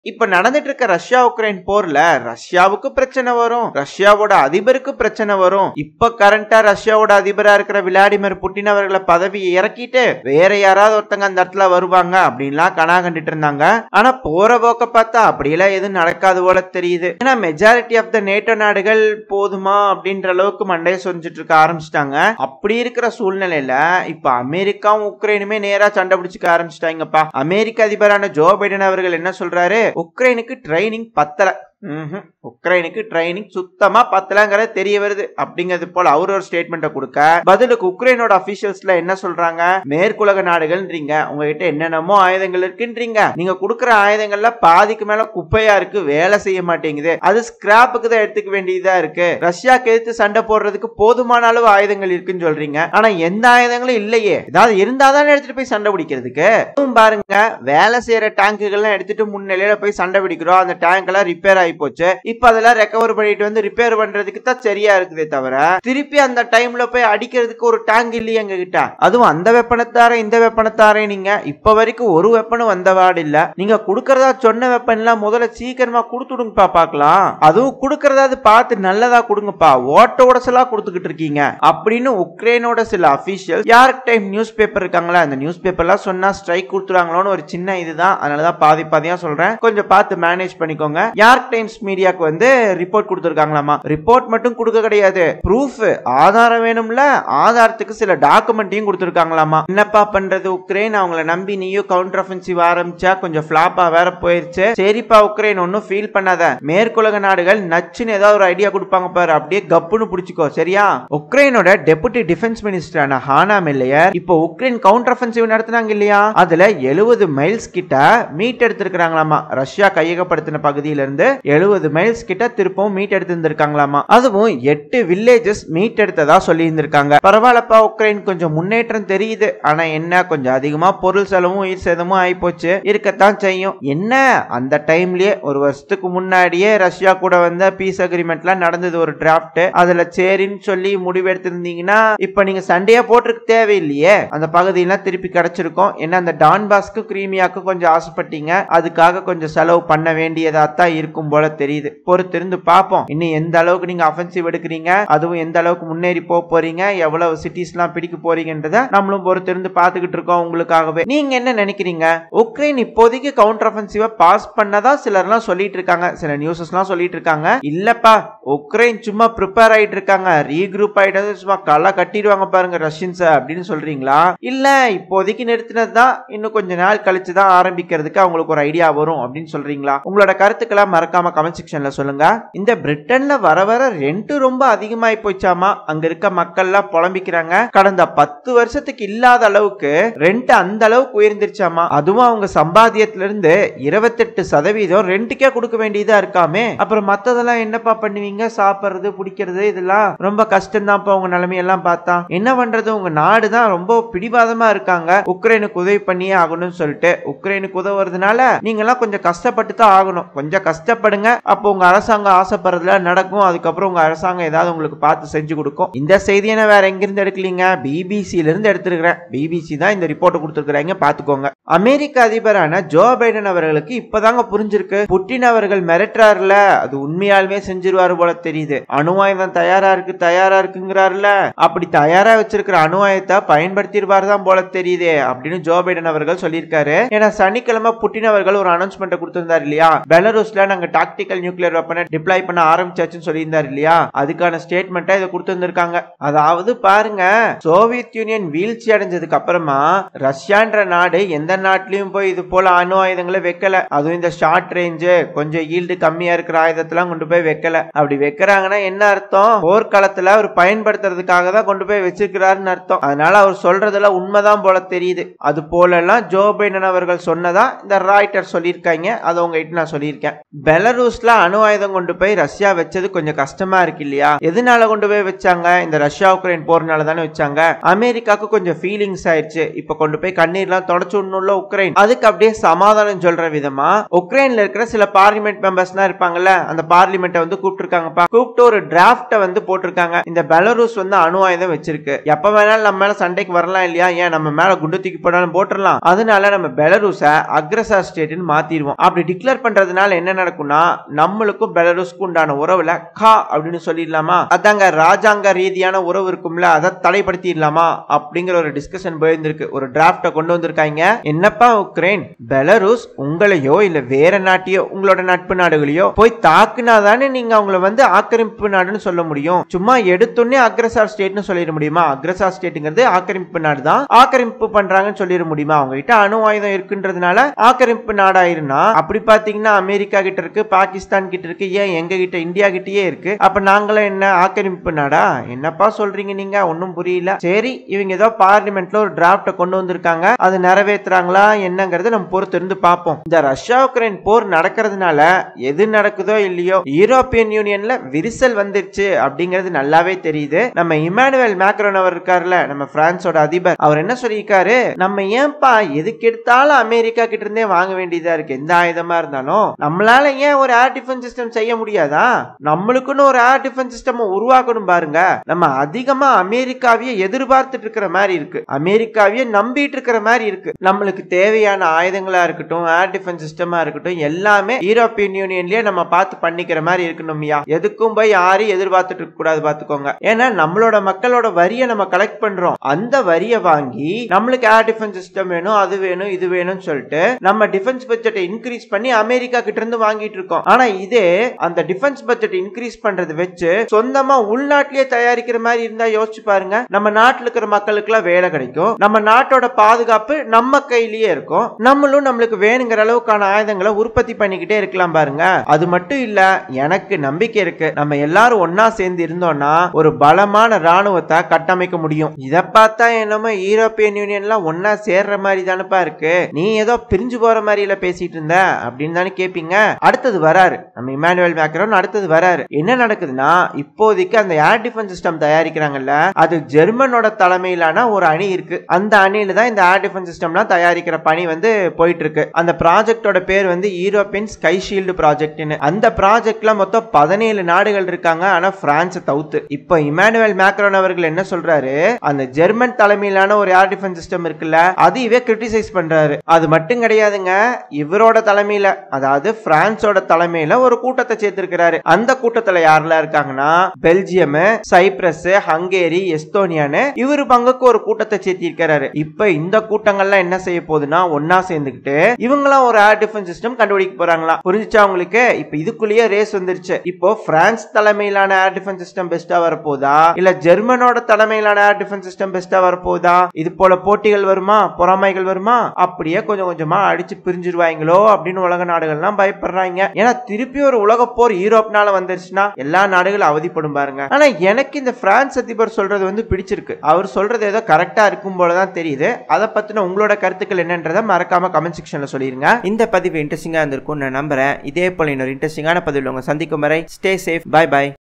இப்ப நடந்துட்டு இருக்க ரஷ்யா உக்ரைன் போர்ல ரஷ்யாவுக்கு பிரச்சனை வரும் ரஷ்யாவோட அதிபருக்கு பிரச்சனை வரும் இப்ப கரண்டா ரஷ்யாவோட அதிபரா இருக்கிற விளாடிமிர் புட்டின் அவர்களை பதவியை இறக்கிட்டு வேற யாராவது ஒருத்தங்க அந்த இடத்துல வருவாங்க அப்படின்லாம் கனா கண்டுட்டு இருந்தாங்க ஆனா போற போக்க பார்த்தா அப்படியெல்லாம் எதுவும் நடக்காது போல தெரியுது ஏன்னா மெஜாரிட்டி ஆஃப் த நேட்டோ நாடுகள் போதுமா அப்படின்ற அளவுக்கு மண்டைய சொரிஞ்சிட்டு இருக்க ஆரம்பிச்சிட்டாங்க அப்படி இருக்கிற சூழ்நிலையில இப்ப அமெரிக்காவும் உக்ரைனுமே நேரா சண்டை பிடிச்சிக்க ஆரம்பிச்சிட்டாங்கப்பா அமெரிக்க அதிபரான ஜோ பைடன் அவர்கள் என்ன சொல்றாரு உக்ரைனுக்கு ட்ரைனிங் பத்தல ம்ஹும். உக்ரைனுக்கு ட்ரைனிங் சுத்தமா பத்தலங்கிறது தெரிய வருது அப்படிங்கிறது போல அவர் ஒரு ஸ்டேட்மெண்ட்டை கொடுக்க பதிலுக்கு உக்ரைனோட அபிஷியல்ஸ்ல என்ன சொல்றாங்க மேற்குலக நாடுகள்ன்றீங்க உங்ககிட்ட என்னென்னமோ ஆயுதங்கள் இருக்குன்றீங்க நீங்க கொடுக்குற ஆயுதங்கள்ல பாதிக்கு மேல குப்பையா இருக்கு வேலை செய்ய மாட்டேங்குது அது ஸ்கிராப்புக்கு தான் எடுத்துக்க வேண்டியதா இருக்கு ரஷ்யாக்கு எதிர்த்து சண்டை போடுறதுக்கு போதுமான அளவு ஆயுதங்கள் இருக்குன்னு சொல்றீங்க ஆனா எந்த ஆயுதங்களும் இல்லையே ஏதாவது இருந்தாதானே எடுத்துட்டு போய் சண்டை பிடிக்கிறதுக்கு அதுவும் பாருங்க வேலை செய்யற டேங்குகள்லாம் எடுத்துட்டு முன்னிலையில போய் சண்டை பிடிக்கிறோம் அந்த டேங்க் எல்லாம் ரிப்பேர் ஆகி போச்சு இப்ப அதெல்லாம் ரெக்கவர் பண்ணிட்டு வந்து ரிப்பேர் பண்றதுக்கு தான் சரியா இருக்குதே தவிர திருப்பி அந்த டைம்ல போய் அடிக்கிறதுக்கு ஒரு டேங்க் இல்லையே எங்க கிட்ட அதுவும் அந்த வெப்பனத்தார இந்த வெப்பனத்தாரே நீங்க இப்ப வரைக்கும் ஒரு வெப்பனும் வந்தவாடு இல்ல நீங்க குடுக்கறதா சொன்ன வெப்பன்லாம் முதல்ல சீக்கிரமா கொடுத்துடுங்கப்பா பாக்கலாம் அதுவும் குடுக்கறதாவது பார்த்து நல்லதா கொடுங்கப்பா ஓட்ட உடசலா கொடுத்துக்கிட்டு இருக்கீங்க அப்படின்னு உக்ரைனோட சில official York time news paper இருக்காங்களா அந்த நியூஸ் பேப்பர்லாம் சொன்னா ஸ்ட்ரைக் கொடுத்துருவாங்களோன்னு ஒரு சின்ன இதுதான் அதனாலதான் பாதி பாதியா சொல்றேன் கொஞ்சம் பார்த்து மேனேஜ் பண்ணிக்கோங்க யார்க் டைம்ஸ் மீடியாக்கு வந்து ரிப்போர்ட் கொடுத்துருக்காங்களாமா ரிப்போர்ட் மட்டும் கொடுக்க கிடையாது ப்ரூஃப் ஆதாரம் வேணும்ல ஆதாரத்துக்கு சில டாக்குமெண்ட்டையும் கொடுத்துருக்காங்களாமா என்னப்பா பண்றது உக்ரைன் அவங்கள நம்பி நீயும் கவுண்டர் அஃபென்சிவ் ஆரம்பிச்சா கொஞ்சம் ஃபிளாப்பா வேற போயிருச்சு சரிப்பா உக்ரைன் ஒன்னும் ஃபீல் பண்ணாத மேற்குலக நாடுகள் நச்சுன்னு ஏதாவது ஒரு ஐடியா கொடுப்பாங்க பாரு அப்படியே கப்புன்னு பிடிச்சிக்கோ சரியா உக்ரைனோட டெபுட்டி டிஃபென்ஸ் மினிஸ்டரான ஹானா மெல்லையர் இப்போ உக்ரைன் கவுண்டர் அஃபென்சிவ் நடத்துனாங்க இல்லையா அதுல எழுபது மைல்ஸ் கிட்ட மீட் எடுத்திருக்கிறாங்களாமா ரஷ்யா கையகப்படுத்தின பகுதியில இருந்து எழுபது மைல்ஸ் கிட்ட திருப்பவும் மீட் எடுத்து இருந்திருக்காங்களாமா அதுவும் எட்டு வில்லேஜஸ் மீட் எடுத்ததா சொல்லி இருந்திருக்காங்க பரவாயில்லப்பா உக்ரைன் கொஞ்சம் முன்னேற்றம் தெரியுது ஆனா என்ன கொஞ்சம் அதிகமா பொருள் செலவும் உயிர் சேதமும் ஆயிப்போச்சு இருக்கத்தான் செய்யும் என்ன அந்த டைம்லயே ஒரு வருஷத்துக்கு முன்னாடியே ரஷ்யா கூட வந்த பீஸ் அக்ரிமெண்ட்லாம் நடந்தது ஒரு டிராஃப்ட் அதுல சரின்னு சொல்லி முடிவெடுத்திருந்தீங்கன்னா இப்ப நீங்க சண்டையா போட்டிருக்க தேவையில்லையே அந்த பகுதியெல்லாம் திருப்பி கிடைச்சிருக்கும் ஏன்னா அந்த டான்பாஸ்க்கு கிரீமியாக்கு கொஞ்சம் ஆசைப்பட்டீங்க அதுக்காக கொஞ்சம் செலவு பண்ண வேண்டியதா தான் இருக்கும் போல தெரியுது பொறுத்திருந்து பார்ப்போம் இன்னும் எந்த அளவுக்கு நீங்க அஃபென்சிவ் எடுக்கிறீங்க அதுவும் எந்த அளவுக்கு முன்னேறி போக போறீங்க எவ்வளவு சிட்டிஸ்லாம் பிடிக்க போறீங்கன்றத நம்மளும் பொறுத்திருந்து பார்த்துக்கிட்டு இருக்கோம் உங்களுக்காகவே நீங்க என்ன நினைக்கிறீங்க உக்ரைன் இப்போதைக்கு கவுண்டர் அஃபென்சிவா பாஸ் பண்ணதா சிலர்லாம் சொல்லிட்டு இருக்காங்க சில நியூஸஸ்லாம் சொல்லிட்டு இருக்காங்க இல்லப்பா உக்ரைன் சும்மா ப்ரிப்பேர் ஆயிட்டு இருக்காங்க ரீக்ரூப் ஆயிட்டு சும்மா களை கட்டிடுவாங்க பாருங்க ரஷ்யன்ஸ் அப்படின்னு சொல்றீங்களா இல்ல இப்போதைக்கு நிறுத்தினது தான் இன்னும் கொஞ்ச நாள் கழிச்சு தான் ஆரம்பிக்கிறதுக்கு அவங்களுக்கு ஒரு ஐடியா வரும் அப்படின்னு சொல்றீங்களா உங்களோட கருத்துக்களை மறக்காம கமெண்ட் செக்ஷன்ல சொல்லுங்க இந்த பிரிட்டன்ல வர வர ரெண்ட் ரொம்ப அதிகமாயி போச்சாமா அங்க இருக்க மக்கள்லாம் புலம்பிக்கிறாங்க கடந்த பத்து வருஷத்துக்கு இல்லாத அளவுக்கு ரெண்ட் அந்த அளவுக்கு உயர்ந்துருச்சாமா அதுவும் அவங்க சம்பாத்தியத்துல இருந்து இருபத்தெட்டு சதவீதம் ரெண்டுக்கே கொடுக்க வேண்டியதா இருக்காமே அப்புறம் மத்ததெல்லாம் என்னப்பா பண்ணுவீங்க சாப்பிடுறது பிடிக்கிறது இதெல்லாம் ரொம்ப கஷ்டம் தான்ப்பா உங்க நிலைமையெல்லாம் பார்த்தா என்ன பண்றது உங்க நாடு தான் ரொம்ப பிடிவாதமா இருக்காங்க உக்ரைனுக்கு உதவி பண்ணியே ஆகணும்னு சொல்லிட்டு உக்ரைனுக்கு உதவுறதுனால நீங்க எல்லாம் கொஞ்சம் கஷ்டப்பட்டு தான் ஆகணும் கொஞ்சம் கஷ்டப்படுங்க அப்போ உங்க அரசாங்கம் ஆசைப்படுறதுல நடக்கும் அதுக்கப்புறம் உங்க அரசாங்கம் ஏதாவது உங்களுக்கு பார்த்து செஞ்சு கொடுக்கும் இந்த செய்தியை நான் வேற எங்கிருந்து எடுக்கலீங்க பிபிசில இருந்து எடுத்திருக்கிறேன் பிபிசி தான் இந்த ரிப்போர்ட் கொடுத்துருக்காங்க பாத்துக்கோங்க அமெரிக்க அதிபரான ஜோ பைடன் அவர்களுக்கு இப்பதாங்க புரிஞ்சிருக்கு புட்டின் அவர்கள் மிரட்டுறாருல அது உண்மையாலுமே செஞ்சிருவாரு போல தெரியுது அணு ஆயுதம் தயாரா இருக்கு தயாரா இருக்குங்கிறாருல அப்படி தயாரா வச்சிருக்கிற அணு ஆயுதத்தை பயன்படுத்திடுவார் தான் போல தெரியுதே அப்படின்னு ஜோ பைடன் அவர்கள் சொல்லியிருக்காரு ஏன்னா சனிக்கிழமை புட்டின் அவர்கள் ஒரு அனௌன்ஸ்மெண்ட் கொடுத்திருந்தார் இல்லையா பெலரூஸ்ல நாங்க டாக்டிக்கல் நியூக்ளியர் வெப்பனை டிப்ளாய் பண்ண ஆரம்பிச்சாச்சுன்னு சொல்லியிருந்தார் இல்லையா அதுக்கான ஸ்டேட்மெண்ட்டா இதை கொடுத்திருந்திருக்காங்க அதாவது பாருங்க சோவியத் யூனியன் வீழ்ச்சி அடைஞ்சதுக்கு அப்புறமா ரஷ்யான்ற நாடு எந்த நாட்டிலயும் போய் இது போல அணு ஆயுதங்களை வைக்கல அதுவும் இந்த ஷார்ட் ரேஞ்சு கொஞ்சம் ஈல்டு கம்மியா இருக்கிற ஆயுதத்தெல்லாம் கொண்டு போய் வைக்கல அப்படி வைக்கிறாங்கன்னா என்ன அர்த்தம் போர்க்காலத்துல அவர் பயன்படுத்துறதுக்காக தான் கொண்டு போய் வச்சிருக்கிறாருன்னு அர்த்தம் அதனால அவர் சொல்றதெல்லாம் உண்மைதான் போல தெரியுது அது போல எல்லாம் ஜோ பைடன் அவர்கள் சொன்னதா இந்த ராய்டர் சொல்லியிருக்காங்க அதை உங்ககிட்ட நான் சொல்லியிருக்கேன் பெலரூஸ்ல அணு ஆயுதம் கொண்டு போய் ரஷ்யா வச்சது கொஞ்சம் கஷ்டமா இருக்கு இல்லையா எதனால கொண்டு போய் வச்சாங்க இந்த ரஷ்யா உக்ரைன் போர்னால தானே வச்சாங்க அமெரிக்காவுக்கு கொஞ்சம் ஃபீலிங்ஸ் ஆயிடுச்சு இப்ப கொண்டு போய் கண்ணீர்லாம் தொடச்சு விடணும்ல உக்ரைன் அதுக்கு அப்படியே சமாதானம் சொல்ற விதமா உக்ரைன்ல இருக்கிற சில பார்லிமெண்ட் மெம்பர்ஸ்லாம் இருப்பாங்கல்ல அந்த பார்லிமெண்ட்டை வந்து கூப்பிட்டுருக்காங்கப்பா கூப்பிட்டு ஒரு டிராஃப்ட வந்து போட்டிருக்காங்க இந்த பெலரூஸ் வந்து அணு ஆயுதம் வச்சிருக்கு எப்ப வேணாலும் நம்ம மேல சண்டைக்கு வரலாம் இல்லையா ஏன் நம்ம மேல குண்டு தூக்கி போனாலும் போட்டுடலாம் அதனால நம்ம பெலரூஸ அக்ரஸார் ஸ்டேட்னு மாத்திடுவோம் அப்படி டிக்ளேர் பண்றதுனால என்ன நடக்கும்னா நம்மளுக்கும் பெலரூஸ்க்கும் உண்டான உறவுல கா அப்படின்னு சொல்லிடலாமா அதாங்க ராஜாங்க ரீதியான உறவு இருக்கும்ல அதை தடைப்படுத்திடலாமா அப்படிங்கிற ஒரு டிஸ்கஷன் போயிருந்திருக்கு ஒரு டிராஃப்ட கொண்டு வந்திருக்காங்க என்னப்பா உக்ரைன் பெலரூஸ் உங்களையோ இல்ல வேற நாட்டையோ உங்களோட நட்பு நாடுகளையோ போய் தாக்குனா தானே நீங்க அவங்கள வந்து ஆக்கிரமிப்பு நாடுன்னு சொல்ல முடியும் சும்மா எடுத்தோடனே அக்ரஸார் ஸ்டேட்னு சொல்லிட முடியுமா அக்ரஸார் ஸ்டேட்டுங்கிறது ஆக்கிரமிப்பு நாடு தான் ஆக்கிரமிப்பு பண்றாங்கன்னு சொல்லிட முடியுமா அவங்க கிட்ட அணு ஆயுதம் இருக்குன்றதுனால ஆக்கிரமிப்பு நாடாயிருந்தா அப்படி பாத்தீங்கன்னா அமெரிக்கா கிட்ட இருக்கு பாகிஸ்தான் கிட்ட இருக்கு ஏன் எங்க கிட்ட இந்தியா கிட்டயே இருக்கு அப்ப நாங்களும் என்ன ஆக்கிரமிப்பு நாடா என்னப்பா சொல்றீங்க நீங்க ஒன்னும் புரியல சரி இவங்க ஏதோ பார்லிமெண்ட்ல ஒரு டிராப்ட கொண்டு வந்திருக்காங்க அது நிறைவேற்றுறாங்களா என்னங்கறத நம்ம பொறுத்து இருந்து பார்ப்போம் இந்த ரஷ்யா உக்ரைன் போர் நடக்கிறதுனால எது நடக்குதோ இல்லையோ யூரோப்பியன் யூனியன்ல விரிசல் வந்துருச்சு அப்படிங்கிறது நல்லாவே தெரியுது நம்ம இமானுவேல் மேக்ரோன் அவர் இருக்காருல்ல நம்ம பிரான்ஸோட அதிபர் அவர் என்ன சொல்லியிருக்காரு நம்ம ஏன்பா எதுக்கு எடுத்தாலும் அமெரிக்கா கிட்ட இருந்தே வாங்க வேண்டியதா இருக்கு எந்த ஆயுதமா இருந்தாலும் நம்மளால ஏன் ஒரு ஏர் டிஃபென்ஸ் சிஸ்டம் செய்ய முடியாதா நம்மளுக்குன்னு ஒரு ஏர் டிஃபென்ஸ் சிஸ்டம் உருவாக்கணும் பாருங்க நம்ம அதிகமா அமெரிக்காவையே எதிர்பார்த்துட்டு இருக்கிற மாதிரி இருக்கு அமெரிக்காவையே நம்பிட்டு இருக்கிற மாதிரி இருக்கு நம்மளுக்கு தேவையான ஆயுதங்களா இருக்கட்டும் ஏர் டிஃபென்ஸ் சிஸ்டமா இருக்கட்டும் எல்லாமே யூரோப்பியன் யூனியன்லயே நம்ம பார்த்து பண்ணிக்கிற மாதிரி இருக்கணும்யா எதுக்கும் போய் யாரையும் எதிர்பார்த்துட்டு இருக்க கூடாது பாத்துக்கோங்க ஏன்னா நம்மளோட மக்களோட வரியை நம்ம கலெக்ட் பண்றோம் அந்த வரியை வாங்கி நம்மளுக்கு ஏர் டிஃபென்ஸ் சிஸ்டம் வேணும் அது வேணும் இது வேணும்னு சொல்லிட்டு நம்ம டிஃபென்ஸ் பட்ஜெட்டை இன்க்ரீஸ் பண்ணி அமெரிக்கா கிட்ட இருந்து வாங்கிட்டு இருக்கோம் ஆனா இதே அந்த டிஃபென்ஸ் பட்ஜெட் இன்க்ரீஸ் பண்றது வச்சு சொந்தமா உள்நாட்டிலேயே தயாரிக்கிற மாதிரி இருந்தா யோசிச்சு பாருங்க நம்ம நாட்டுல இருக்கிற மக்களுக்கு எல்லாம் வேலை கிடைக்கும் நம்ம நாட்டோட பாதுகாப்பு நம்ம கையிலேயே இருக்கும் நம்மளும் நம்மளுக்கு வேணுங்கிற அளவுக்கான ஆயுதங்களை உற்பத்தி பண்ணிக்கிட்டே இருக்கலாம் பாருங்க அது மட்டும் இல்ல எனக்கு நம்பிக்கை இருக்கு நம்ம எல்லாரும் ஒன்னா சேர்ந்து இருந்தோம்னா ஒரு பலமான ராணுவத்தை கட்டமைக்க முடியும் இத பார்த்தா என்னமோ யூரோப்பியன் யூனியன்லாம் ஒன்னா சேர்ற மாதிரி தானப்பா இருக்கு நீ ஏதோ பிரிஞ்சு போற மாதிரி இல்ல பேசிட்டு இருந்த அப்படின்னு தானே கேப்பீங்க அடுத்தது வராரு நம்ம இமானுவேல் மேக்ரோன் அடுத்தது வராரு என்ன நடக்குதுன்னா இப்போதைக்கு அந்த ஏர் டிஃபென்ஸ் சிஸ்டம் தயாரிக்கிறாங்கல்ல அது ஜெர்மனோட தலைமையிலான ஒரு அணி இருக்கு அந்த அணியில தான் இந்த ஏர் டிஃபென்ஸ் சிஸ்டம்லாம் தயாரிக்கிற பணி வந்து போயிட்டு இருக்கு அந்த ப்ராஜெக்டோட பேர் வந்து யூரோப்பியன் ஸ்கை ஷீல்டு ப்ராஜெக்ட்னு அந்த ப்ராஜெக்ட்ல மொத்தம் பதினேழு நாடுகள் இருக்காங்க ஆனா பிரான்ஸ் தவுத்து இப்போ இமானுவேல் மேக்ரோன் அவர்கள் என்ன சொல்றாரு அந்த ஜெர்மன் தலைமையிலான ஒரு ஏர் டிஃபென்ஸ் சிஸ்டம் இருக்குல்ல அது இவே கிரிட்டிசைஸ் பண்றாரு அது மட்டும் கிடையாதுங்க இவரோட தலைமையில அதாவது பிரான்ஸோட தலைமையில ஒரு கூட்டத்தை சேர்த்திருக்கிறாரு அந்த கூட்டத்துல யாரெல்லாம் இருக்காங்கன்னா பெல்ஜியம் சைப்ரஸ் ஹங்கேரி எஸ்தோனியான்னு இவரு பங்குக்கு ஒரு கூட்டத்தை சேர்த்திருக்கிறாரு இப்ப இந்த கூட்டங்கள்லாம் என்ன செய்ய போகுதுன்னா ஒன்னா சேர்ந்துக்கிட்டு இவங்களாம் ஒரு ஏர் டிஃபென்ஸ் சிஸ்டம் கண்டுபிடிக்க போறாங்களா புரிஞ்சுச்சா உங்களுக்கு இப்ப இதுக்குள்ளேயே ரேஸ் வந்துருச்சு இப்போ பிரான்ஸ் தலைமையிலான ஏர் டிஃபென்ஸ் சிஸ்டம் பெஸ்டா வரப்போதா இல்ல ஜெர்மனோட தலைமையிலான ஏர் டிஃபென்ஸ் சிஸ்டம் பெஸ்டா வரப்போதா இது போல போட்டிகள் வருமா பொறாமைகள் வருமா அப்படியே கொஞ்சம் கொஞ்சமா அடிச்சு பிரிஞ்சிருவாங்களோ அப்படின்னு உலக நாடுகள்லாம் பயப்படுறாங்க ஏன்னா திருப்பி ஒரு உலக போர் யூரோப்னால வந்துருச்சுன்னா எல்லா நாடுகளும் அவதிப்படும் பாருங்க ஆனா எனக்கு இந்த பிரான்ஸ் அதிபர் சொல்றது வந்து பிடிச்சிருக்கு அவர் சொல்றது ஏதோ கரெக்டா இருக்கும் போலதான் தெரியுது அதை பத்தின உங்களோட கருத்துக்கள் என்னன்றதை மறக்காம கமெண்ட் செக்ஷன்ல சொல்லிருங்க இந்த பதிவு இன்ட்ரெஸ்டிங்கா இருந்திருக்கும் நான் நம்புறேன் இதே போல இன்னொரு இன்ட்ரெஸ்டிங்கான பதிவில் உங்க சந்திக்கும் வரை ஸ்டே சேஃப் பை பை